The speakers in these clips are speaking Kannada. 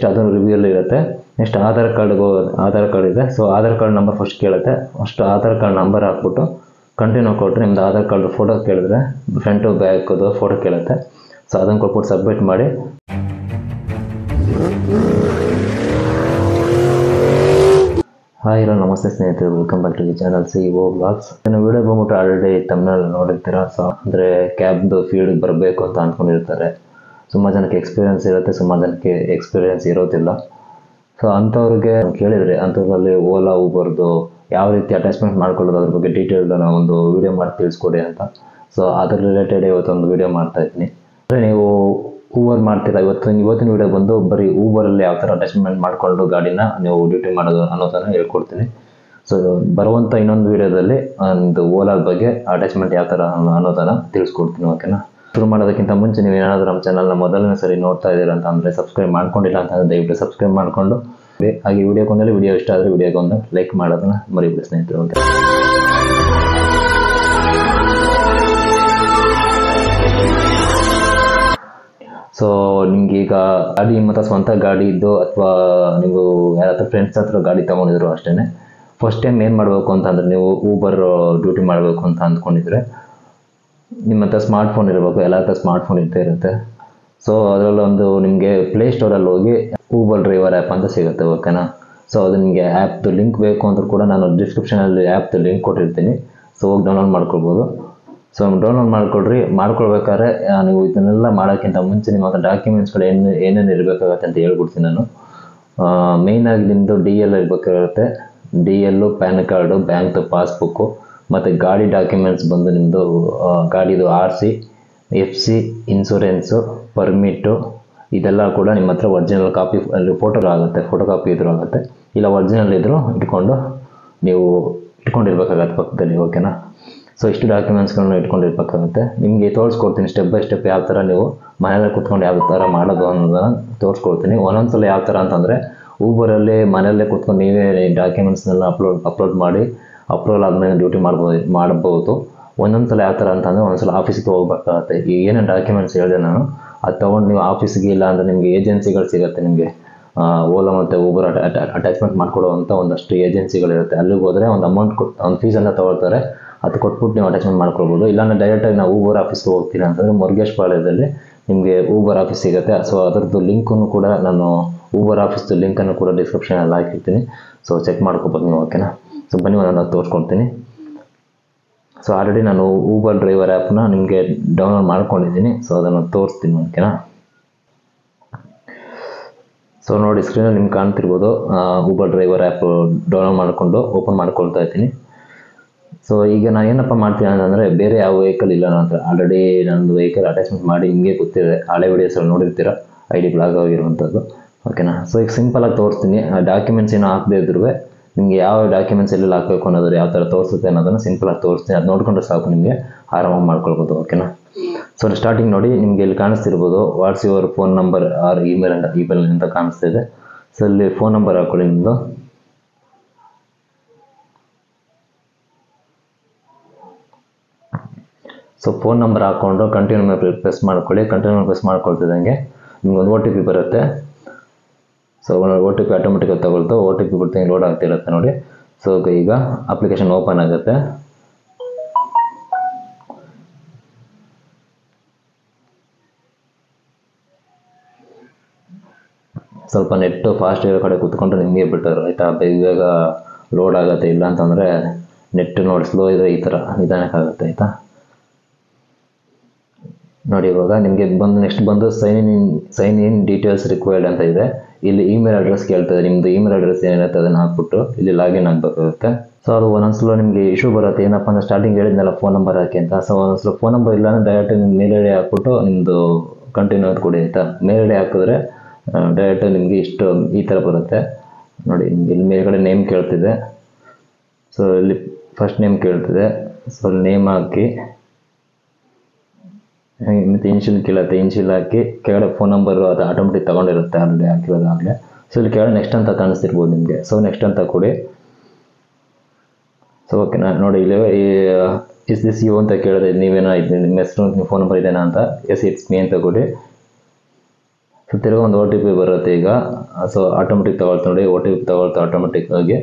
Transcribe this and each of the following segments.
ನೆಕ್ಸ್ಟ್ ಅದನ್ನು ರಿವ್ಯೂಲ್ಲಿ ಇರುತ್ತೆ ನೆಕ್ಸ್ಟ್ ಆಧಾರ್ ಕಾರ್ಡ್ಗೆ ಆಧಾರ್ ಕಾರ್ಡ್ ಇದೆ so Aadhaar card number first ಕೇಳುತ್ತೆ ಫಸ್ಟ್ ಆಧಾರ್ ಕಾರ್ಡ್ ನಂಬರ್ ಹಾಕ್ಬಿಟ್ಟು ಕಂಟಿನ್ಯೂ ಕೊಟ್ಟರೆ ನಿಮ್ದು ಆಧಾರ್ ಕಾರ್ಡ್ ಫೋಟೋ ಕೇಳಿದ್ರೆ ಫ್ರಂಟು ಬ್ಯಾಕದು ಫೋಟೋ ಕೇಳುತ್ತೆ ಸೊ ಅದನ್ನು ಕೊಟ್ಬಿಟ್ಟು ಸಬ್ಮಿಟ್ ಮಾಡಿ ಹಾಯ್ ಹಲೋ ನಮಸ್ತೆ ಸ್ನೇಹಿತರೆ welcome back to the channel C O blogs ನಾನು ವಿಡಿಯೋ ಬಂದ್ಬಿಟ್ಟು ಆಲ್ರೆಡಿ ತಮ್ಮನಲ್ಲಿ ನೋಡಿರ್ತೀರ ಸೊ ಅಂದರೆ ಕ್ಯಾಬ್ದು ಫೀಲ್ಡ್ಗೆ ಬರಬೇಕು ಅಂತ ಅಂದ್ಕೊಂಡಿರ್ತಾರೆ ಸುಮಾರು ಜನಕ್ಕೆ ಎಕ್ಸ್ಪೀರಿಯನ್ಸ್ ಇರುತ್ತೆ ಸುಮಾರು ಜನಕ್ಕೆ ಎಕ್ಸ್ಪೀರಿಯನ್ಸ್ ಇರೋದಿಲ್ಲ ಸೊ ಅಂಥವ್ರಿಗೆ ಕೇಳಿದರೆ ಅಂಥದ್ರಲ್ಲಿ ಓಲಾ ಊಬರ್ದು ಯಾವ ರೀತಿ ಅಟ್ಯಾಚ್ಮೆಂಟ್ ಮಾಡ್ಕೊಳ್ಳೋದು ಅದ್ರ ಬಗ್ಗೆ ಡೀಟೇಲ್ ನಾವು ಒಂದು ವಿಡಿಯೋ ಮಾಡಿ ತಿಳಿಸ್ಕೊಡಿ ಅಂತ ಸೊ ಅದ್ರ ರಿಲೇಟೆಡ್ ಇವತ್ತೊಂದು ವಿಡಿಯೋ ಮಾಡ್ತಾ ಇದ್ದೀನಿ ಅಂದರೆ ನೀವು ಊಬರ್ ಮಾಡ್ತೀರಾ ಇವತ್ತು ಇವತ್ತಿನ ವಿಡಿಯೋ ಬಂದು ಬರೀ ಊಬರಲ್ಲಿ ಯಾವ ಥರ ಅಟ್ಯಾಚ್ಮೆಂಟ್ ಮಾಡಿಕೊಂಡು ಗಾಡಿನ ನೀವು ಡ್ಯೂಟಿ ಮಾಡೋದು ಅನ್ನೋದನ್ನು ಹೇಳ್ಕೊಡ್ತೀನಿ ಸೊ ಬರುವಂಥ ಇನ್ನೊಂದು ವಿಡಿಯೋದಲ್ಲಿ ಒಂದು ಓಲಾದ ಬಗ್ಗೆ ಅಟ್ಯಾಚ್ಮೆಂಟ್ ಯಾವ ಥರ ಅನ್ನೋ- ಅನ್ನೋದನ್ನು ತಿಳಿಸ್ಕೊಡ್ತೀನಿ ಓಕೆನಾ ಶುರು ಮಾಡೋದಕ್ಕಿಂತ ಮುಂಚೆ ನೀವು ಏನಾದರೂ ನಮ್ಮ ಚಾನಲ್ನ ಮೊದಲನೇ ಸರಿ ನೋಡ್ತಾ ಇದ್ದೀರಾ ಅಂತ ಅಂದರೆ ಸಬ್ಸ್ಕ್ರೈಬ್ ಮಾಡ್ಕೊಂಡಿಲ್ಲ ಅಂತಂದರೆ ದಯವಿಟ್ಟು ಸಬ್ಸ್ಕ್ರೈಬ್ ಮಾಡಿಕೊಂಡು ಹಾಗೆ ವಿಡಿಯೋಕೊಂದಲ್ಲಿ ವಿಡಿಯೋ ಇಷ್ಟ ಆದರೆ ವಿಡಿಯೋಗೊಂದು ಲೈಕ್ ಮಾಡೋದನ್ನ ಮರಿಬಿಡಿ ಸ್ನೇಹಿತರು ಓಕೆ ಸೊ ನಿಮ್ಗೆ ಈಗ ಗಾಡಿ ಮತ್ತು ಸ್ವಂತ ಗಾಡಿ ಇದ್ದು ಅಥವಾ ನೀವು ಯಾರಾದ್ರೂ ಫ್ರೆಂಡ್ಸ್ ಹತ್ರ ಗಾಡಿ ತೊಗೊಂಡಿದ್ರು ಅಷ್ಟೇ ಫಸ್ಟ್ ಟೈಮ್ ಏನು ಮಾಡಬೇಕು ಅಂತಂದ್ರೆ ನೀವು ಊಬರ್ ಡ್ಯೂಟಿ ಮಾಡಬೇಕು ಅಂತ ಅಂದ್ಕೊಂಡಿದ್ರೆ ನಿಮ್ಮ ಹತ್ರ ಸ್ಮಾರ್ಟ್ ಫೋನ್ ಇರಬೇಕು ಎಲ್ಲ ಹತ್ರ ಸ್ಮಾರ್ಟ್ ಫೋನ್ ಇದ್ದೇ ಇರುತ್ತೆ ಸೊ ಅದರಲ್ಲೊಂದು ನಿಮಗೆ ಪ್ಲೇಸ್ಟೋರಲ್ಲಿ ಹೋಗಿ ಊಬರ್ ಡ್ರೈವರ್ ಆ್ಯಪ್ ಅಂತ ಸಿಗುತ್ತೆ ಓಕೆನಾ ಸೊ ಅದು ನಿಮಗೆ ಆ್ಯಪ್ದು ಲಿಂಕ್ ಬೇಕು ಅಂದ್ರೂ ಕೂಡ ನಾನು ಡಿಸ್ಕ್ರಿಪ್ಷನಲ್ಲಿ ಆ್ಯಪ್ದು ಲಿಂಕ್ ಕೊಟ್ಟಿರ್ತೀನಿ ಸೊ ಹೋಗಿ ಡೌನ್ಲೋಡ್ ಮಾಡ್ಕೊಳ್ಬೋದು ಸೊ ಡೌನ್ಲೋಡ್ ಮಾಡ್ಕೊಳ್ರಿ ಮಾಡ್ಕೊಳ್ಬೇಕಾದ್ರೆ ಆ, ನೀವು ಇದನ್ನೆಲ್ಲ ಮಾಡೋಕ್ಕಿಂತ ಮುಂಚೆ ನಿಮ್ಮ ಹತ್ರ ಡಾಕ್ಯುಮೆಂಟ್ಸ್ಗಳು ಏನು ಏನೇನು ಇರಬೇಕಾಗತ್ತೆ ಅಂತ ಹೇಳ್ಬಿಡ್ತೀನಿ ನಾನು ಮೇಯ್ನಾಗಿ ನಿಮ್ಮದು ಡಿ ಎಲ್ ಇರಬೇಕಾಗುತ್ತೆ ಡಿ ಎಲ್ಲು ಪ್ಯಾನ್ ಕಾರ್ಡು ಬ್ಯಾಂಕ್ದು ಪಾಸ್ಬುಕ್ಕು ಮತ್ತು ಗಾಡಿ ಡಾಕ್ಯುಮೆಂಟ್ಸ್ ಬಂದು ನಿಮ್ಮದು ಗಾಡಿದು R C F C insurance permit ಇದೆಲ್ಲ ಕೂಡ ನಿಮ್ಮ ಹತ್ರ ಒರಿಜಿನಲ್ ಕಾಪಿ ಅಲ್ಲಿ ಫೋಟೋ ಆಗುತ್ತೆ ಫೋಟೋ ಕಾಪಿ ಇದ್ರೂ ಆಗುತ್ತೆ ಇಲ್ಲ ಒರಿಜಿನಲ್ ಇದ್ದರೂ ಇಟ್ಕೊಂಡು ನೀವು ಇಟ್ಕೊಂಡಿರ್ಬೇಕಾಗತ್ತೆ ಪಕ್ಕದಲ್ಲಿ ಓಕೆನಾ ಸೊ ಇಷ್ಟು ಡಾಕ್ಯುಮೆಂಟ್ಸ್ಗಳನ್ನ ಇಟ್ಕೊಂಡಿರ್ಬೇಕಾಗುತ್ತೆ ನಿಮಗೆ ತೋರಿಸ್ಕೊಡ್ತೀನಿ ಸ್ಟೆಪ್ ಬೈ ಸ್ಟೆಪ್ ಯಾವ ಥರ ನೀವು ಮನೇಲಿ ಕೂತ್ಕೊಂಡು ಯಾವ ಥರ ಮಾಡೋದು ಅನ್ನೋದನ್ನು ತೋರಿಸ್ಕೊಡ್ತೀನಿ ಒಂದೊಂದ್ಸಲ ಯಾವ ಥರ ಅಂತಂದರೆ ಊಬರಲ್ಲಿ ಮನೆಯಲ್ಲೇ ಕೂತ್ಕೊಂಡು ನೀವೇ ಡಾಕ್ಯುಮೆಂಟ್ಸ್ನೆಲ್ಲ ಅಪ್ಲೋಡ್ ಅಪ್ಲೋಡ್ ಮಾಡಿ ಅಪ್ಲೋಡ್ ಆದಮೇಲೆ ಡ್ಯೂಟಿ ಮಾಡ್ಬೋದು ಮಾಡ್ಬೋದು ಒಂದೊಂದು ಸಲ ಯಾವ ಥರ ಅಂತಂದರೆ ಒಂದೊಂದ್ಸಲ ಆಫೀಸಿಗೆ ಹೋಗ್ಬೇಕಾಗತ್ತೆ ಈ ಏನೇನು ಡಾಕ್ಯುಮೆಂಟ್ಸ್ ಹೇಳಿದೆ ನಾನು ಅದು ತೊಗೊಂಡು ನೀವು ಆಫೀಸಿಗೆ ಇಲ್ಲ ಅಂದರೆ ನಿಮಗೆ ಏಜೆನ್ಸಿಗಳು ಸಿಗುತ್ತೆ ನಿಮಗೆ ಓಲಾ ಮತ್ತು ಊಬರ್ ಅಟ್ಯಾಚ್ಮೆಂಟ್ ಮಾಡ್ಕೊಡುವಂಥ ಒಂದಷ್ಟು ಏಜೆನ್ಸಿಗಳಿರುತ್ತೆ ಅಲ್ಲಿಗೆ ಹೋದರೆ ಒಂದು ಅಮೌಂಟ್ ಕೊಟ್ಟು ಒಂದು ಫೀಸನ್ನು ತೊಗೊಳ್ತಾರೆ ಅದು ಕೊಟ್ಬಿಟ್ಟು ನೀವು ಅಟ್ಯಾಚ್ಮೆಂಟ್ ಮಾಡ್ಕೊಳ್ಬೋದು ಇಲ್ಲಾಂದ್ರೆ ಡೈರೆಕ್ಟಾಗಿ ನಾವು ಊಬರ್ ಆಫೀಸ್ಗೆ ಹೋಗ್ತೀನಿ ಅಂತಂದರೆ ಮುರುಗೇಶ್ ಪಾಳ್ಯದಲ್ಲಿ ನಿಮಗೆ ಊಬರ್ ಆಫೀಸ್ ಸಿಗುತ್ತೆ ಸೊ ಅದರದ್ದು ಲಿಂಕನ್ನು ಕೂಡ ನಾನು ಊಬರ್ ಆಫೀಸ್ದು ಲಿಂಕನ್ನು ಕೂಡ ಡಿಸ್ಕ್ರಿಪ್ಷನಲ್ಲಿ ಹಾಕಿರ್ತೀನಿ ಸೊ ಚೆಕ್ ಮಾಡ್ಕೊಬೋದು ನೀವು ಓಕೆನಾ ಸೊ ಬನ್ನಿ ಒಂದೊಂದು ತೋರಿಸ್ಕೊಡ್ತೀನಿ ಸೊ ಆಲ್ರೆಡಿ ನಾನು ಊಬರ್ ಡ್ರೈವರ್ ಆ್ಯಪ್ನ ನಿಮಗೆ ಡೌನ್ಲೋಡ್ ಮಾಡ್ಕೊಂಡಿದ್ದೀನಿ ಸೊ ಅದನ್ನು ತೋರಿಸ್ತೀನಿ ಓಕೆನಾ ಸೊ ನೋಡಿ ಸ್ಕ್ರೀನಲ್ಲಿ ನಿಮ್ಗೆ ಕಾಣ್ತಿರ್ಬೋದು ಊಬರ್ ಡ್ರೈವರ್ ಆ್ಯಪ್ ಡೌನ್ಲೋಡ್ ಮಾಡಿಕೊಂಡು ಓಪನ್ ಮಾಡ್ಕೊಳ್ತಾ ಇದ್ದೀನಿ ಸೊ ಈಗ ನಾನು ಏನಪ್ಪ ಮಾಡ್ತೀನಿ ಅಂತಂದರೆ ಬೇರೆ ಯಾವ ವೆಹಿಕಲ್ ಇಲ್ಲ ನನ್ನ ಹತ್ರ ಆಲ್ರೆಡಿ ನನ್ನದು ವೆಹಿಕಲ್ ಅಟ್ಯಾಚ್ಮೆಂಟ್ ಮಾಡಿ ಹಿಂಗೆ ಗೊತ್ತಿದೆ ಹಳೆ ವಿಡಿಯೋಸಲ್ಲಿ ನೋಡಿರ್ತೀರ ಐ ಡಿ ಬ್ಲಾಗ್ ಆಗಿರುವಂಥದ್ದು ಓಕೆನಾ ಸೊ ಈಗ ಸಿಂಪಲಾಗಿ ತೋರಿಸ್ತೀನಿ ಡಾಕ್ಯುಮೆಂಟ್ಸ್ ಏನೋ ಹಾಕದೇ ಇದ್ರೂ ನಿಮಗೆ ಯಾವ ಡಾಕ್ಯುಮೆಂಟ್ಸ್ ಎಲ್ಲೆಲ್ಲಿ ಹಾಕಬೇಕು ಅನ್ನೋದು ಯಾವ ಥರ ತೋರಿಸುತ್ತೆ ಅನ್ನೋದನ್ನು ಸಿಂಪಲಾಗಿ ತೋರಿಸ್ತೀನಿ ಅದು ನೋಡಿಕೊಂಡ್ರೆ ಸಾಕು ನಿಮಗೆ ಆರಾಮಾಗಿ ಮಾಡ್ಕೊಳ್ಬೋದು ಓಕೆನಾ ಸೊ ಸ್ಟಾರ್ಟಿಂಗ್ ನೋಡಿ ನಿಮಗೆ ಇಲ್ಲಿ ಕಾಣಿಸ್ತಿರ್ಬೋದು what's your phone number or email ಅಂತ ಇಮೇಲ್ ಅಂತ ಕಾಣಿಸ್ತಿದೆ ಸೊ ಇಲ್ಲಿ ಫೋನ್ ನಂಬರ್ ಹಾಕೊಳ್ಳಿ ನಿಮ್ಮದು ಸೊ ಫೋನ್ ನಂಬರ್ ಹಾಕ್ಕೊಂಡು ಕಂಟಿನ್ಯೂ ಮೇಲೆ ಪ್ರೆಸ್ ಮಾಡ್ಕೊಳ್ಳಿ ಕಂಟಿನ್ಯೂ ಮೇಲೆ ಪ್ರೆಸ್ ಮಾಡ್ಕೊಳ್ತಿದ್ದಂಗೆ ನಿಮ್ಗೆ ಒಂದು ಓ ಟಿ ಪಿ ಬರುತ್ತೆ ಸೊ ಓ ಟಿ ಪಿ ಆಟೋಮೆಟಿಕಾಗಿ ತಗೊಳ್ತು ಓ ಟಿ ಪಿ ಬಿಡ್ತೀನಿ ಲೋಡ್ ಆಗ್ತಿರುತ್ತೆ ನೋಡಿ ಸೊ ಈಗ ಅಪ್ಲಿಕೇಶನ್ ಓಪನ್ ಆಗುತ್ತೆ ಸ್ವಲ್ಪ ನೆಟ್ಟು ಫಾಸ್ಟ್ ಇರೋ ಕಡೆ ಕೂತ್ಕೊಂಡ್ರೆ ನಿಮಗೆ ಬಿಟ್ಟರು ಆಯಿತಾ ಬೇಗ ಬೇಗ ಲೋಡ್ ಆಗುತ್ತೆ ಇಲ್ಲ ಅಂತಂದರೆ ನೆಟ್ ನೋಡಿ ಸ್ಲೋ ಇದ್ರೆ ಈ ಥರ ನಿಧಾನಕ್ಕಾಗುತ್ತೆ ಆಯಿತಾ ನೋಡಿ ಇವಾಗ ನಿಮಗೆ ಬಂದು ನೆಕ್ಸ್ಟ್ ಬಂದು sign in sign in details required ಅಂತ ಇದೆ ಇಲ್ಲಿ ಇಮೇಲ್ ಅಡ್ರೆಸ್ ಕೇಳ್ತದೆ ನಿಮ್ಮದು ಇಮೇಲ್ ಅಡ್ರೆಸ್ ಏನಿರುತ್ತೆ ಅದನ್ನು ಹಾಕ್ಬಿಟ್ಟು ಇಲ್ಲಿ ಲಾಗಿನ್ ಆಗಬೇಕಾಗುತ್ತೆ ಸೊ ಅದು ಒಂದೊಂದ್ಸಲ ನಿಮಗೆ ಇಶ್ಯೂ ಬರುತ್ತೆ ಏನಪ್ಪ ಅಂದರೆ ಸ್ಟಾರ್ಟಿಂಗ್ ಹೇಳಿದ್ನಲ್ಲ ಫೋನ್ ನಂಬರ್ ಹಾಕಿ ಅಂತ ಸೊ ಒಂದೊಂದ್ಸಲ ಫೋನ್ ನಂಬರ್ ಇಲ್ಲ ಅಂದರೆ ಡೈರೆಕ್ಟ್ ನಿಮ್ಮ ಮೇಲ್ ಐ ಡಿ ಹಾಕ್ಬಿಟ್ಟು ನಿಮ್ಮದು ಕಂಟಿನ್ಯೂ ಅಂತ ಕೊಡಿ ಆಯಿತಾ ಮೇಲ್ ಐ ಡಿ ಹಾಕಿದ್ರೆ ಡೈರೆಕ್ಟ್ ನಿಮಗೆ ಇಷ್ಟು ಈ ಥರ ಬರುತ್ತೆ ನೋಡಿ ನಿಮ್ಗೆ ಇಲ್ಲಿ ಮೇಲ್ಗಡೆ ನೇಮ್ ಕೇಳ್ತಿದೆ ಸೊ ಇಲ್ಲಿ ಫಸ್ಟ್ ನೇಮ್ ಕೇಳ್ತಿದೆ ಸೊ ನೇಮ್ ಹಾಕಿ ಹಾಗೆ ಮತ್ತು ಇನ್ಶಿಲ್ ಕೇಳುತ್ತೆ ಇನ್ಶಿಲ್ ಹಾಕಿ ಕೆಳಗಡೆ ಫೋನ್ ನಂಬರು ಅದು ಆಟೋಮೆಟಿಕ್ ತೊಗೊಂಡಿರುತ್ತೆ ಅಲ್ಲಿ ಹಾಕಿರೋದಾಗಲೇ ಸೊ ಇಲ್ಲಿ ಕೆಳಗಡೆ ನೆಕ್ಸ್ಟ್ ಅಂತ ಕಾಣಿಸ್ತಿರ್ಬೋದು ನಿಮಗೆ ಸೊ ನೆಕ್ಸ್ಟ್ ಅಂತ ಕೊಡಿ ಸೊ ಓಕೆ ನಾ ನೋಡಿ ಇಲ್ಲಿ ಇಸ್ ದಿಸ್ ಯು ಅಂತ ಕೇಳಿದೆ ನೀವೇನೋ ಇದು ನಿಮ್ಮ ಹೆಸರು ನಿಮ್ಮ ಫೋನ್ ನಂಬರ್ ಇದೇನಾ ಅಂತ ಎಸ್ ಇಟ್ಸ್ ಮೀ ಅಂತ ಕೊಡಿ ಸೊ ತಿರ್ಗಾ ಒಂದು ಓ ಟಿ ಪಿ ಬರುತ್ತೆ ಈಗ ಸೊ ಆಟೋಮೆಟಿಕ್ ತಗೊಳ್ತಾ ನೋಡಿ ಓ ಟಿ ಪಿ ತಗೊಳ್ತಾ ಆಟೋಮೆಟಿಕ್ ಆಗಿ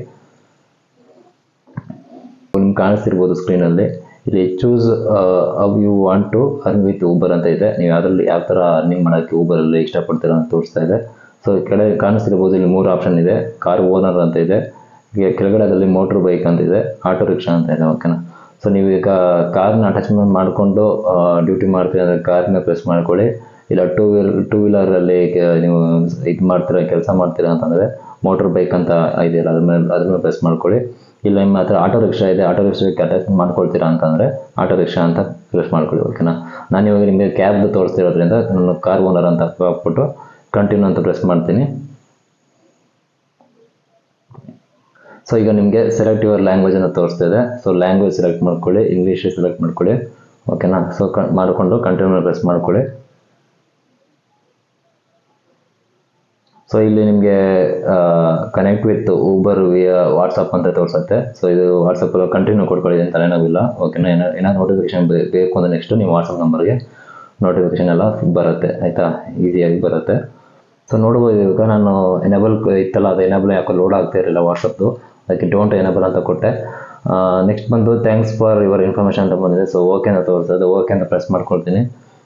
ನಿಮ್ಗೆ ಕಾಣಿಸ್ತಿರ್ಬೋದು ಸ್ಕ್ರೀನಲ್ಲಿ ಇಲ್ಲಿ choose how you want to earn with Uber ಅಂತ ಇದೆ ನೀವು ಅದರಲ್ಲಿ ಯಾವ ಥರ ಅರ್ನಿಂಗ್ ಮಾಡೋಕ್ಕೆ ಊಬರಲ್ಲಿ ಇಷ್ಟಪಡ್ತೀರಾ ಅಂತ ತೋರಿಸ್ತಾ ಇದೆ ಸೊ ಕೆಳಗೆ ಕಾಣಿಸ್ತಿರ್ಬೋದು ಇಲ್ಲಿ ಮೂರು ಆಪ್ಷನ್ ಇದೆ ಕಾರ್ ಓನರ್ ಅಂತ ಇದೆ ಈಗ ಕೆಳಗಡೆ ಅದರಲ್ಲಿ ಮೋಟ್ರ್ ಬೈಕ್ ಅಂತ ಇದೆ ಆಟೋ ರಿಕ್ಷಾ ಅಂತ ಇದೆ ಓಕೆನಾ ಸೊ ನೀವು ಈಗ ಕಾರ್ನ ಅಟ್ಯಾಚ್ಮೆಂಟ್ ಮಾಡಿಕೊಂಡು ಡ್ಯೂಟಿ ಮಾಡ್ತೀರಾ ಅಂದರೆ ಕಾರ್ನ ಪ್ರೆಸ್ ಮಾಡ್ಕೊಳ್ಳಿ ಇಲ್ಲ ಟೂ ವೀಲ್ ಟೂ ವೀಲರಲ್ಲಿ ನೀವು ಇದು ಮಾಡ್ತೀರಾ ಕೆಲಸ ಮಾಡ್ತೀರಾ ಅಂತಂದರೆ ಮೋಟ್ರ್ ಬೈಕ್ ಅಂತ ಇದೆಯಲ್ಲ ಅದ್ರ ಮೇಲೆ ಅದ್ರ ಮೇಲೆ ಪ್ರೆಸ್ ಮಾಡ್ಕೊಳ್ಳಿ ಇಲ್ಲ ನಿಮ್ಮ ಹತ್ರ ಆಟೋ ರಿಕ್ಷಾ ಇದೆ ಆಟೋ ರಿಕ್ಷಾಕ್ಕೆ ಅಟ್ಯಾಚ್ಮೆಂಟ್ ಮಾಡ್ಕೊಳ್ತೀರಾ ಅಂತಂದರೆ ಆಟೋ ರಿಕ್ಷಾ ಅಂತ ಪ್ರೆಸ್ ಮಾಡ್ಕೊಳ್ಳಿ ಓಕೆನಾ ನಾನು ಇವಾಗ ನಿಮಗೆ ಕ್ಯಾಬ್ದು ತೋರಿಸ್ತಿರೋದ್ರಿಂದ ನಾನು ಕಾರ್ ಓನರ್ ಅಂತ ಹಾಕ್ಬಿಟ್ಟು ಕಂಟಿನ್ಯೂ ಅಂತ ಪ್ರೆಸ್ ಮಾಡ್ತೀನಿ ಸೊ ಈಗ ನಿಮಗೆ ಸೆಲೆಕ್ಟ್ ಯುವರ್ ಲ್ಯಾಂಗ್ವೇಜ್ ಅಂತ ತೋರಿಸ್ತಿದೆ ಸೊ ಲ್ಯಾಂಗ್ವೇಜ್ ಸೆಲೆಕ್ಟ್ ಮಾಡ್ಕೊಳ್ಳಿ ಇಂಗ್ಲೀಷ್ ಸೆಲೆಕ್ಟ್ ಮಾಡ್ಕೊಳ್ಳಿ ಓಕೆನಾ ಸೊ ಕ ಮಾಡಿಕೊಂಡು ಕಂಟಿನ್ಯೂ ಪ್ರೆಸ್ ಮಾಡ್ಕೊಳ್ಳಿ ಸೊ ಇಲ್ಲಿ ನಿಮಗೆ connect with Uber via WhatsApp ಅಂತ ತೋರಿಸುತ್ತೆ ಸೊ ಇದು ವಾಟ್ಸಪ್ ಕಂಟಿನ್ಯೂ ಕೊಡ್ಕೊಳ್ಳಿ ಅಂತ ತಲೆನೋವಿಲ್ಲ ಓಕೆನಾ ಏನೋ ಏನಾದ್ರು ನೋಟಿಫಿಕೇಶನ್ ಬೇಕು ಅಂದರೆ ನೆಕ್ಸ್ಟ್ ನೀವು ವಾಟ್ಸಪ್ ನಂಬರ್ಗೆ ನೋಟಿಫಿಕೇಶನ್ ಎಲ್ಲ ಬರುತ್ತೆ ಆಯಿತಾ ಈಸಿಯಾಗಿ ಬರುತ್ತೆ ಸೊ ನೋಡ್ಬೋದು ಇವಾಗ ನಾನು ಎನೇಬಲ್ ಇತ್ತಲ್ಲ ಅದು ಎನೇಬಲ್ ಯಾಕೋ ಲೋಡ್ ಆಗ್ತಾ ಇರಲಿಲ್ಲ ವಾಟ್ಸಪ್ದು ಅದಕ್ಕೆ ಡೋಂಟ್ ಎನೇಬಲ್ ಅಂತ ಕೊಟ್ಟೆ ನೆಕ್ಸ್ಟ್ ಬಂದು ಥ್ಯಾಂಕ್ಸ್ ಫಾರ್ ಯುವರ್ ಇನ್ಫಾರ್ಮೇಷನ್ ಅಂತ ಬಂದಿದೆ ಸೊ ಓಕೆ ಅಂತ ತೋರಿಸ್ತದೆ ಓಕೆ ಅಂತ ಪ್ರೆಸ್ ಮಾಡ್ಕೊಳ್ತೀನಿ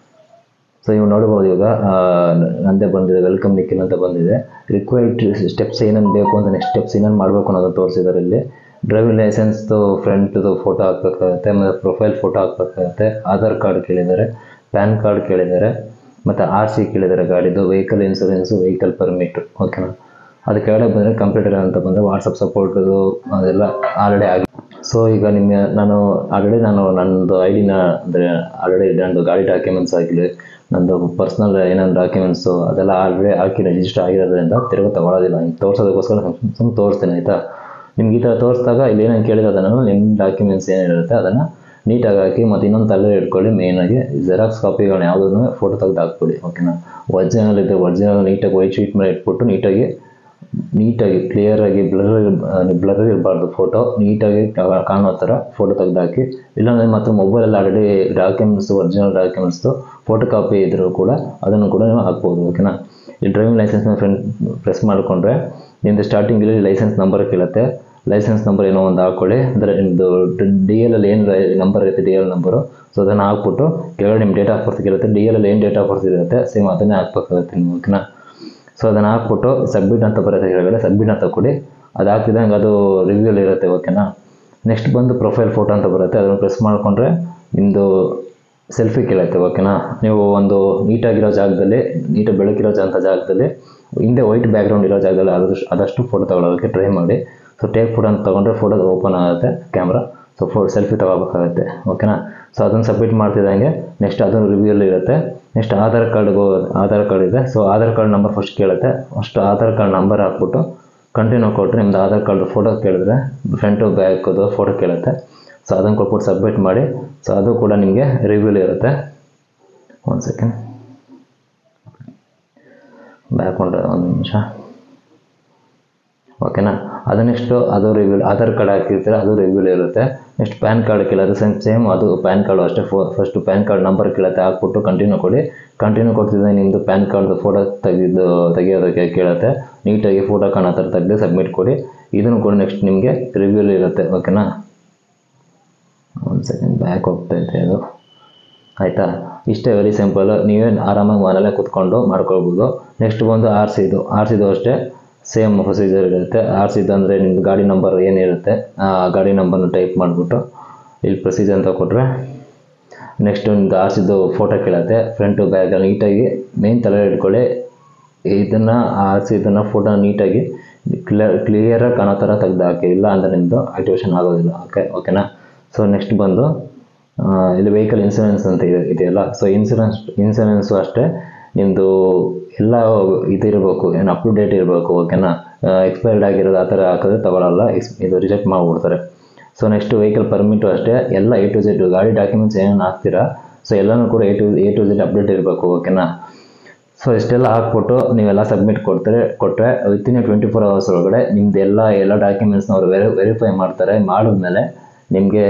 ಸೊ ನೀವು ನೋಡ್ಬೋದು ಇವಾಗ ಆ, ನಂದೇ ಬಂದಿದೆ ವೆಲ್ಕಮ್ ನಿಖಿಲ್ ಅಂತ ಬಂದಿದೆ ರಿಕ್ವೈರ್ಡ್ ಸ್ಟೆಪ್ಸ್ ಏನೇನು ಬೇಕು ಅಂತ ನೆಕ್ಸ್ಟ್ ಸ್ಟೆಪ್ಸ್ ಏನೇನು ಮಾಡಬೇಕು ಅನ್ನೋದನ್ನು ತೋರಿಸಿದ್ದಾರೆ ಇಲ್ಲಿ ಡ್ರೈವಿಂಗ್ ಲೈಸೆನ್ಸ್ದು ಫ್ರಂಟ್ದು ಫೋಟೋ ಹಾಕ್ಬೇಕಾಗುತ್ತೆ ಮತ್ತು ಪ್ರೊಫೈಲ್ ಫೋಟೋ ಹಾಕ್ಬೇಕಾಗುತ್ತೆ ಆಧಾರ್ ಕಾರ್ಡ್ ಕೇಳಿದ್ದಾರೆ ಪ್ಯಾನ್ ಕಾರ್ಡ್ ಕೇಳಿದ್ದಾರೆ ಮತ್ತು ಆರ್ ಸಿ ಕೇಳಿದ್ದಾರೆ ಗಾಡಿದು ವೆಹಿಕಲ್ ಇನ್ಸೂರೆನ್ಸು ವೆಹಿಕಲ್ ಪರ್ಮಿಟ್ ಓಕೆನಾ ಅದು ಕೆಳಗಡೆ ಬಂದರೆ ಕಂಪ್ಯೂಟರ್ ಅಂತ ಬಂದರೆ ವಾಟ್ಸಪ್ ಸಪೋರ್ಟು ಅದೆಲ್ಲ ಆಲ್ರೆಡಿ ಆಗಿ ಸೊ ಈಗ ನಿಮಗೆ ನಾನು ಆಲ್ರೆಡಿ ನಾನು ನನ್ನದು ಐ ಡಿನ ಅಂದರೆ ಆಲ್ರೆಡಿ ನಂದು ಗಾಡಿ ಡಾಕ್ಯುಮೆಂಟ್ಸ್ ಆಗಿರಲಿ ನಂದು ಪರ್ಸ್ನಲ್ ಏನೇನು ಡಾಕ್ಯುಮೆಂಟ್ಸು ಅದೆಲ್ಲ ಆಲ್ರೆಡಿ ಹಾಕಿ ರಿಜಿಸ್ಟರ್ ಆಗಿರೋದ್ರಿಂದ ತಿರುಗಿ ತಗೊಳ್ಳೋದಿಲ್ಲ ಹಿಂಗೆ ತೋರಿಸೋದಕ್ಕೋಸ್ಕರ ಸುಮ್ಮನೆ ತೋರಿಸ್ತೀನಿ ಆಯಿತಾ ನಿಮ್ಗೆ ಈ ಥರ ತೋರಿಸಿದಾಗ ಇಲ್ಲಿ ಏನೇನು ಕೇಳಿದ್ರೆ ಅದನ್ನು ನಿಮ್ಮ ಡಾಕ್ಯುಮೆಂಟ್ಸ್ ಏನಿರುತ್ತೆ ಅದನ್ನು ನೀಟಾಗಿ ಹಾಕಿ ಮತ್ತು ಇನ್ನೊಂದು ತಲೆ ಇಟ್ಕೊಳ್ಳಿ ಮೇಯ್ನಾಗಿ ಜೆರಾಕ್ಸ್ ಕಾಪಿಗಳನ್ನ ಯಾವುದನ್ನು ಫೋಟೋ ತೆಗೆದು ಹಾಕ್ಬಿಡಿ ಓಕೆನಾ ಒರಿಜಿನಲ್ ಇದೆ ಒರಿಜಿನಲ್ ನೀಟಾಗಿ ವೈಟ್ ಶೀಟ್ ಮೇಲೆ ಇಟ್ಬಿಟ್ಟು ನೀಟಾಗಿ ನೀಟಾಗಿ ಕ್ಲಿಯರಾಗಿ ಬ್ಲರ್ ಬ್ಲರ್ ಇರಬಾರ್ದು ಫೋಟೋ ನೀಟಾಗಿ ಕಾ- ಕಾಣೋ ಥರ ಫೋಟೋ ತೆಗೆದು ಹಾಕಿ ಇಲ್ಲಾಂದರೆ ಮತ್ತು ಮೊಬೈಲಲ್ಲಿ ಆಲ್ರೆಡಿ ಡಾಕ್ಯುಮೆಂಟ್ಸ್ ಒರಿಜಿನಲ್ ಡಾಕ್ಯುಮೆಂಟ್ಸ್ದು ಫೋಟೋ ಕಾಪಿ ಇದ್ರೂ ಕೂಡ ಅದನ್ನು ಕೂಡ ನೀವು ಹಾಕ್ಬೋದು ಓಕೆನಾ ಈ ಡ್ರೈವಿಂಗ್ ಲೈಸೆನ್ಸ್ನ ಫ್ರೆಂಡ್ ಪ್ರೆಸ್ ಮಾಡಿಕೊಂಡ್ರೆ ನಿಮ್ಮದು ಸ್ಟಾರ್ಟಿಂಗಲ್ಲಿ ಲೈಸೆನ್ಸ್ ನಂಬರ್ ಕೇಳುತ್ತೆ ಲೈಸೆನ್ಸ್ ನಂಬರ್ ಏನೋ ಒಂದು ಹಾಕ್ಕೊಳ್ಳಿ ಅಂದರೆ ನಿಮ್ಮದು ಡಿ ಎಲ್ ಅಲ್ಲಿ ಏನು ನಂಬರ್ ಇರುತ್ತೆ ಡಿ ಎಲ್ ನಂಬರು ಸೊ ಅದನ್ನು ಹಾಕ್ಬಿಟ್ಟು ಕೆಳಗಡೆ ನಿಮ್ಮ ಡೇಟ್ ಆಫ್ ಬರ್ತ್ ಇರುತ್ತೆ ಡಿ ಎಲ್ ಅಲ್ಲಿ ಏನು ಡೇಟ್ ಆಫ್ ಬರ್ತ್ ಇರುತ್ತೆ ಸೇಮ್ ಅದನ್ನೇ ಹಾಕ್ಬೇಕಾಗುತ್ತೆ ನೀವು ಓಕೆನಾ ಸೊ ಅದನ್ನು ಹಾಕ್ಬಿಟ್ಟು ಸಬ್ಮಿಟ್ ಅಂತ ಬರುತ್ತೆ ಕೆಳಗಡೆ ಸಬ್ಮಿಟ್ ಅಂತ ಕೊಡಿ ಅದು ಹಾಕ್ತಿದ್ದಂಗೆ ಅದು ರಿವ್ಯೂಲ್ ಇರುತ್ತೆ ಓಕೆನಾ ನೆಕ್ಸ್ಟ್ ಬಂದು ಪ್ರೊಫೈಲ್ ಫೋಟೋ ಅಂತ ಬರುತ್ತೆ ಅದನ್ನು ಪ್ರೆಸ್ ಮಾಡಿಕೊಂಡ್ರೆ ನಿಮ್ಮದು ಸೆಲ್ಫಿ ಕೇಳುತ್ತೆ ಓಕೆನಾ ನೀವು ಒಂದು ನೀಟಾಗಿರೋ ಜಾಗದಲ್ಲಿ ನೀಟಾಗಿ ಬೆಳಕಿರೋ ಅಂಥ ಜಾಗದಲ್ಲಿ ಹಿಂದೆ ವೈಟ್ ಬ್ಯಾಕ್ಗ್ರೌಂಡ್ ಇರೋ ಜಾಗದಲ್ಲಿ ಆದಷ್ಟು ಆದಷ್ಟು ಫೋಟೋ ತಗೊಳ್ಳೋದಕ್ಕೆ ಟ್ರೈ ಮಾಡಿ ಸೊ ಟೇಕ್ ಫೋಟೋ ಅಂತ ತೊಗೊಂಡ್ರೆ ಫೋಟೋ ಓಪನ್ ಆಗುತ್ತೆ ಕ್ಯಾಮ್ರಾ ಸೊ ಫೋ ಸೆಲ್ಫಿ ತಗೋಬೇಕಾಗುತ್ತೆ ಓಕೆನಾ ಸೊ ಅದನ್ನು ಸಬ್ಮಿಟ್ ಮಾಡ್ತಿದ್ದಂಗೆ ನೆಕ್ಸ್ಟ್ ಅದನ್ನು ರಿವ್ಯೂಲ್ ಇರುತ್ತೆ ನೆಕ್ಸ್ಟ್ ಆಧಾರ್ ಕಾರ್ಡ್ಗೆ ಆಧಾರ್ ಕಾರ್ಡ್ ಇದೆ so Aadhaar card number first ಕೇಳುತ್ತೆ ಫಸ್ಟ್ ಆಧಾರ್ ಕಾರ್ಡ್ ನಂಬರ್ ಹಾಕ್ಬಿಟ್ಟು ಕಂಟಿನ್ಯೂ ಕೊಟ್ಟರೆ ನಿಮ್ದು ಆಧಾರ್ ಕಾರ್ಡ್ ಫೋಟೋ ಕೇಳಿದ್ರೆ ಫ್ರಂಟು ಬ್ಯಾಕದು ಫೋಟೋ ಕೇಳುತ್ತೆ ಸೊ ಅದನ್ನು ಕೊಟ್ಬಿಟ್ಟು ಸಬ್ಮಿಟ್ ಮಾಡಿ ಸೊ ಅದು ಕೂಡ ನಿಮಗೆ ರಿವ್ಯೂಲ್ ಇರುತ್ತೆ ಒಂದು ಸೆಕೆಂಡ್ ಬ್ಯಾಕ್ ಒಂದು ಒಂದು ನಿಮಿಷ ಓಕೆನಾ ಅದು ನೆಕ್ಸ್ಟು ಅದು ರಿವ್ಯೂ ಆಧಾರ್ ಕಾರ್ಡ್ ಹಾಕಿರ್ತೀರ ಅದು ರಿವ್ಯೂಲ್ ಇರುತ್ತೆ ನೆಕ್ಸ್ಟ್ ಪ್ಯಾನ್ ಕಾರ್ಡ್ ಕೇಳೋದು ಸೇಮ್ ಸೇಮ್ ಅದು ಪ್ಯಾನ್ ಕಾರ್ಡು ಅಷ್ಟೇ ಫೋ ಫಸ್ಟು ಪ್ಯಾನ್ ಕಾರ್ಡ್ ನಂಬರ್ ಕೇಳುತ್ತೆ ಹಾಕ್ಬಿಟ್ಟು ಕಂಟಿನ್ಯೂ ಕೊಡಿ ಕಂಟಿನ್ಯೂ ಕೊಡ್ತಿದ್ದೆ ನಿಮ್ಮದು ಪ್ಯಾನ್ ಕಾರ್ಡ್ದು ಫೋಟೋ ತೆಗೆದು ತೆಗಿಯೋದಕ್ಕೆ ಕೇಳುತ್ತೆ ನೀಟಾಗಿ ಫೋಟೋ ಕಾಣೋ ಥರ ತೆಗೆದು ಸಬ್ಮಿಟ್ ಕೊಡಿ ಇದನ್ನು ಕೂಡ ನೆಕ್ಸ್ಟ್ ನಿಮಗೆ ರಿವ್ಯೂಲ್ ಇರುತ್ತೆ ಓಕೆನಾ ಒಂದು ಸೆಕೆಂಡ್ ಬ್ಯಾಕ್ ಹೋಗ್ತಾ ಇದೆ ಅದು ಆಯಿತಾ ಇಷ್ಟೇ ವೆರಿ ಸಿಂಪಲ್ ನೀವೇ ಆರಾಮಾಗಿ ಮನೇಲೆ ಕೂತ್ಕೊಂಡು ಮಾಡ್ಕೊಳ್ಬೋದು ನೆಕ್ಸ್ಟ್ ಬಂದು ಆರ್ ಸಿದು ಆರ್ ಸಿದು ಅಷ್ಟೇ ಸೇಮ್ ಪ್ರೊಸೀಜರ್ ಇರುತ್ತೆ ಆರ್ ಸಿದು ಅಂದರೆ ನಿಮ್ಮದು ಗಾಡಿ ನಂಬರ್ ಏನಿರುತ್ತೆ ಆ ಗಾಡಿ ನಂಬರ್ನ ಟೈಪ್ ಮಾಡಿಬಿಟ್ಟು ಇಲ್ಲಿ ಪ್ರೊಸೀಜರ್ ಅಂತ ಕೊಟ್ಟರೆ ನೆಕ್ಸ್ಟ್ ನಿಮ್ದು ಆರ್ ಸಿದು ಫೋಟೋ ಕೇಳುತ್ತೆ ಫ್ರಂಟು ಬ್ಯಾಗ್ ನೀಟಾಗಿ ಮೇನ್ ತಲೆ ಇಟ್ಕೊಳ್ಳಿ ಇದನ್ನು ಆರ್ ಸಿ ಇದನ್ನು ಫೋಟೋ ನೀಟಾಗಿ ಕ್ಲಿಯರ್ ಕ್ಲಿಯರಾಗಿ ಕಾಣೋ ಥರ ತೆಗ್ದು ಹಾಕಿ ಇಲ್ಲ ಅಂದರೆ ನಿಮ್ಮದು ಆಕ್ಟಿವೇಶನ್ ಆಗೋದಿಲ್ಲ ಓಕೆ ಓಕೆನಾ ಸೊ ನೆಕ್ಸ್ಟ್ ಬಂದು ಆ, ಇಲ್ಲಿ ವೆಹಿಕಲ್ ಇನ್ಸೂರೆನ್ಸ್ ಅಂತ ಇದೆ ಇದೆಯಲ್ಲ ಸೊ ಇನ್ಸೂರೆನ್ಸ್ ಇನ್ಸೂರೆನ್ಸು ಅಷ್ಟೇ ನಿಮ್ಮದು ಎಲ್ಲ ಇದಿರಬೇಕು ಏನು ಅಪ್ ಟು ಡೇಟ್ ಇರಬೇಕು ಓಕೆನಾ ಎಕ್ಸ್ಪೈರ್ಡ್ ಆಗಿರೋದು ಆ ಥರ ಹಾಕಿದ್ರೆ ತಗೊಳ್ಳಲ್ಲ ಎಕ್ಸ್ ಇದು ರಿಜೆಕ್ಟ್ ಮಾಡಿಬಿಡ್ತಾರೆ ಸೊ ನೆಕ್ಸ್ಟ್ ವೆಹಿಕಲ್ ಪರ್ಮಿಟು ಅಷ್ಟೇ ಎಲ್ಲ ಎ ಟು ಝೆಡ್ ಗಾಡಿ ಡಾಕ್ಯುಮೆಂಟ್ಸ್ ಏನೇನು ಹಾಕ್ತೀರಾ ಸೊ ಎಲ್ಲನೂ ಕೂಡ A to A to Z update ಇರಬೇಕು ಓಕೆನಾ ಸೊ ಇಷ್ಟೆಲ್ಲ ಹಾಕ್ಬಿಟ್ಟು ನೀವೆಲ್ಲ ಸಬ್ಮಿಟ್ ಕೊಡ್ತಾರೆ ಕೊಟ್ಟರೆ ವಿತಿನ್ ಟ್ವೆಂಟಿ ಫೋರ್ ಅವರ್ಸ್ ಒಳಗಡೆ ನಿಮ್ದು ಎಲ್ಲ ಎಲ್ಲ ಡಾಕ್ಯುಮೆಂಟ್ಸ್ನ ಅವರು ವೆರಿ ವೆರಿಫೈ ಮಾಡ್ತಾರೆ ಮಾಡಿದ್ಮೇಲೆ ನಿಮಗೆ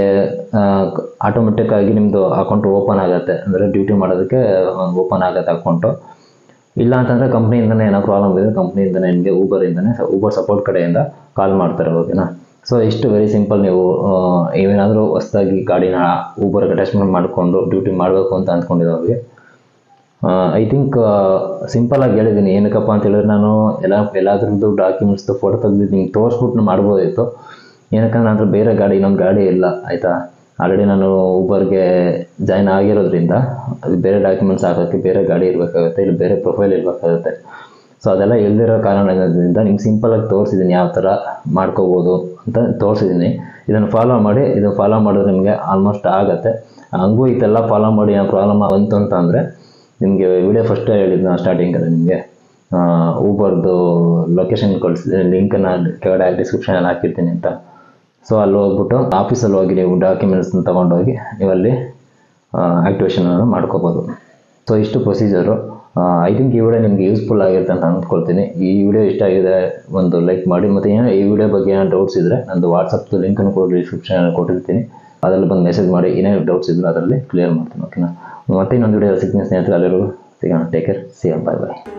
ಆಟೋಮೆಟಿಕ್ ಆಗಿ ನಿಮ್ಮದು ಅಕೌಂಟ್ ಓಪನ್ ಆಗುತ್ತೆ ಅಂದರೆ ಡ್ಯೂಟಿ ಮಾಡೋದಕ್ಕೆ ಓಪನ್ ಆಗುತ್ತೆ ಅಕೌಂಟು ಇಲ್ಲ ಅಂತಂದರೆ ಕಂಪ್ನಿಯಿಂದನೇ ಏನೋ ಪ್ರಾಬ್ಲಮ್ ಇದ್ದರೆ ಕಂಪ್ನಿಯಿಂದನೇ ನಿಮಗೆ ಊಬರಿಂದನೇ ಊಬರ್ ಸಪೋರ್ಟ್ ಕಡೆಯಿಂದ ಕಾಲ್ ಮಾಡ್ತಾರೆ ಓಕೆನಾ ಸೊ ಇಷ್ಟು ವೆರಿ ಸಿಂಪಲ್ ನೀವು ಏನಾದರೂ ಹೊಸ್ದಾಗಿ ಗಾಡಿನ ಊಬರ್ಗೆ ಅಟ್ಯಾಚ್ಮೆಂಟ್ ಮಾಡಿಕೊಂಡು ಡ್ಯೂಟಿ ಮಾಡಬೇಕು ಅಂತ ಅಂದ್ಕೊಂಡಿರೋರಿಗೆ ಐ ಥಿಂಕ್ ಸಿಂಪಲಾಗಿ ಹೇಳಿದ್ದೀನಿ ಏನಕ್ಕಪ್ಪ ಅಂತ ಹೇಳಿದ್ರೆ ನಾನು ಎಲ್ಲ ಎಲ್ಲಾದ್ರದ್ದು ಡಾಕ್ಯುಮೆಂಟ್ಸ್ದು ಫೋಟೋ ತೆಗೆದು ನಿಮ್ಗೆ ತೋರಿಸ್ಬಿಟ್ಟು ಮಾಡ್ಬೋದಿತ್ತು ಏನಕ್ಕಂದ್ರೆ ನನ್ನ ಹತ್ರ ಬೇರೆ ಗಾಡಿ ಇನ್ನೊಂದು ಗಾಡಿ ಇಲ್ಲ ಆಯಿತಾ ಆಲ್ರೆಡಿ ನಾನು ಊಬರ್ಗೆ ಜಾಯ್ನ್ ಆಗಿರೋದ್ರಿಂದ ಅದು ಬೇರೆ ಡಾಕ್ಯುಮೆಂಟ್ಸ್ ಹಾಕೋಕ್ಕೆ ಬೇರೆ ಗಾಡಿ ಇರಬೇಕಾಗುತ್ತೆ ಇಲ್ಲಿ ಬೇರೆ ಪ್ರೊಫೈಲ್ ಇರಬೇಕಾಗುತ್ತೆ ಸೊ ಅದೆಲ್ಲ ಇಲ್ದಿರೋ ಕಾರಣದಿಂದ ನಿಮ್ಗೆ ಸಿಂಪಲಾಗಿ ತೋರಿಸಿದ್ದೀನಿ ಯಾವ ಥರ ಮಾಡ್ಕೋಬೋದು ಅಂತ ತೋರಿಸಿದ್ದೀನಿ ಇದನ್ನು ಫಾಲೋ ಮಾಡಿ ಇದನ್ನು ಫಾಲೋ ಮಾಡಿದ್ರೆ ನಿಮಗೆ ಆಲ್ಮೋಸ್ಟ್ ಆಗುತ್ತೆ ಹಂಗೂ ಇದೆಲ್ಲ ಫಾಲೋ ಮಾಡಿ ಆ ಪ್ರಾಬ್ಲಮ್ ಬಂತು ಅಂತ ಅಂದರೆ ನಿಮಗೆ ವಿಡಿಯೋ ಫಸ್ಟ್ ಹೇಳಿದ್ದು ನಾನು ಸ್ಟಾರ್ಟಿಂಗಲ್ಲಿ ನಿಮಗೆ ಊಬರ್ದು ಲೊಕೇಶನ್ ಕಳಿಸಿದ್ದೀನಿ ಲಿಂಕನ್ನು ಕೆಳಗಡೆ ಡಿಸ್ಕ್ರಿಪ್ಷನಲ್ಲಿ ಹಾಕಿರ್ತೀನಿ ಅಂತ ಸೊ ಅಲ್ಲಿ ಹೋಗ್ಬಿಟ್ಟು ಆಫೀಸಲ್ಲಿ ಹೋಗಿ ನೀವು ಡಾಕ್ಯುಮೆಂಟ್ಸ್ನ ತೊಗೊಂಡೋಗಿ ನೀವಲ್ಲಿ ಆ್ಯಕ್ಟಿವೇಷನನ್ನು ಮಾಡ್ಕೋಬೋದು ಸೊ ಇಷ್ಟು ಪ್ರೊಸೀಜರು ಐ ಥಿಂಕ್ ಈ ವಿಡಿಯೋ ನಿಮಗೆ ಯೂಸ್ಫುಲ್ ಆಗಿರುತ್ತೆ ಅಂತ ಅಂದ್ಕೊಳ್ತೀನಿ ಈ ವಿಡಿಯೋ ಇಷ್ಟ ಆಗಿದೆ ಒಂದು ಲೈಕ್ ಮಾಡಿ ಮತ್ತು ಏನೋ ಈ ವಿಡಿಯೋ ಬಗ್ಗೆ ಏನೋ ಡೌಟ್ಸ್ ಇದ್ದರೆ ನಂದು ವಾಟ್ಸಪ್ದು ಲಿಂಕನ್ನು ಕೂಡ ಡಿಸ್ಕ್ರಿಪ್ಷನಲ್ಲಿ ಕೊಟ್ಟಿರ್ತೀನಿ ಅದರಲ್ಲಿ ಬಂದು ಮೆಸೇಜ್ ಮಾಡಿ ಏನೇ ಡೌಟ್ಸ್ ಇದ್ದರೂ ಅದರಲ್ಲಿ ಕ್ಲಿಯರ್ ಮಾಡ್ತೀನಿ ಓಕೆನಾ ಮತ್ತೆ ಇನ್ನೊಂದು ವಿಡಿಯೋ ಸಿಗ್ತೀನಿ ಸ್ನೇಹಿತರೆ ಅಲ್ಲಿರೋ ಸಿಗೋಣ ಟೇಕ್ ಕೇರ್ ಸಿ ಬಾಯ್ ಬಾಯ್